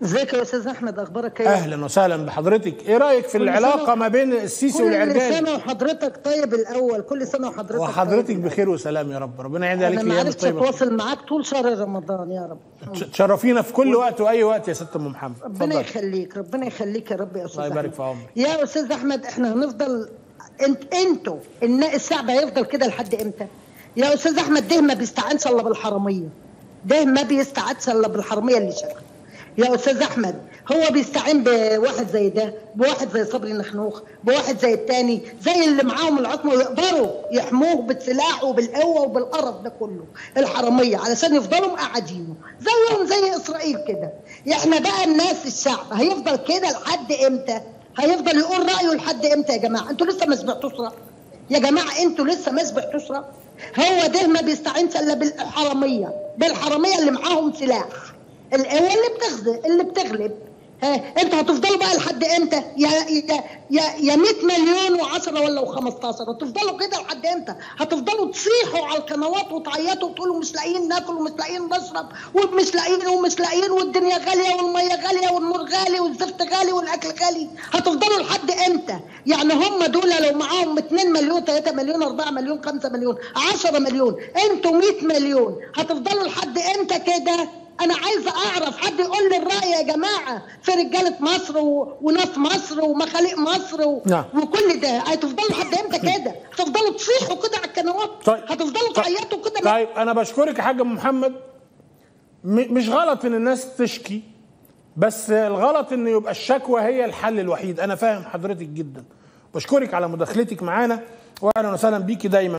ازيك يا استاذ احمد اخبارك ايه؟ اهلا وسهلا بحضرتك ايه رايك في كل العلاقه سنة- ما بين السيسي كل والعرجاني سنه وحضرتك طيب الاول كل سنه وحضرتك وحضرتك طيب. بخير وسلام يا رب ربنا يعيد عليك انا ما الايام عرفتش الطيبه اتواصل معاك طول شهر رمضان يا رب ت- تشرفينا في كل وقت واي وقت يا ست ام محمد ربنا اتفضل يخليك ربنا يخليك يا رب يا استاذ الله يبارك أحمد. في عمرك. يا استاذ احمد احنا هنفضل انت انتوا ان الشعب هيفضل كده لحد امتى؟ يا استاذ احمد ده ما بيستعنش الا بالحراميه ده ما بيستعنش الا بالحراميه اللي شغال يا استاذ احمد هو بيستعين بواحد زي ده بواحد زي صبري نخنوخ بواحد زي التاني زي اللي معاهم العظمى ويقدروا يحموه بالسلاح وبالقوه وبالقرف ده كله الحراميه علشان يفضلوا قاعدينه زيهم زي اسرائيل كده احنا بقى الناس الشعب هيفضل كده لحد امتى هيفضل يقول رايه لحد امتى يا جماعه انتوا لسه ما سمعتوش راي يا جماعه انتوا لسه ما سمعتوش راي هو ده ما بيستعينش الا بالحراميه بالحراميه اللي معاهم سلاح القوه اللي بتغلب اللي بتغلب ها انتوا هتفضلوا بقى لحد امتى يا يا يا, يا 100 مليون و10 ولا و15 هتفضلوا كده لحد امتى هتفضلوا تصيحوا على القنوات وتعيطوا وتقولوا مش لاقيين ناكل ومش لاقيين نشرب ومش لاقيين ومش لاقيين والدنيا غاليه والميه غاليه والنور غالي والزفت غالي والاكل غالي هتفضلوا لحد امتى يعني هم دول لو معاهم 2 مليون 3 مليون 4 مليون 5 مليون 10 مليون انتوا 100 مليون هتفضلوا لحد امتى كده انا عايزه اعرف حد يقول لي الراي يا جماعه في رجاله مصر و... وناس مصر ومخاليق مصر و... نعم. وكل ده هتفضلوا لحد امتى كده هتفضلوا تصيحوا كده على القنوات طيب. هتفضلوا طيب. تعيطوا كده طيب انا بشكرك يا حاج محمد م- مش غلط ان الناس تشكي بس الغلط ان يبقى الشكوى هي الحل الوحيد انا فاهم حضرتك جدا بشكرك على مداخلتك معانا واهلا وسهلا بيكي دايما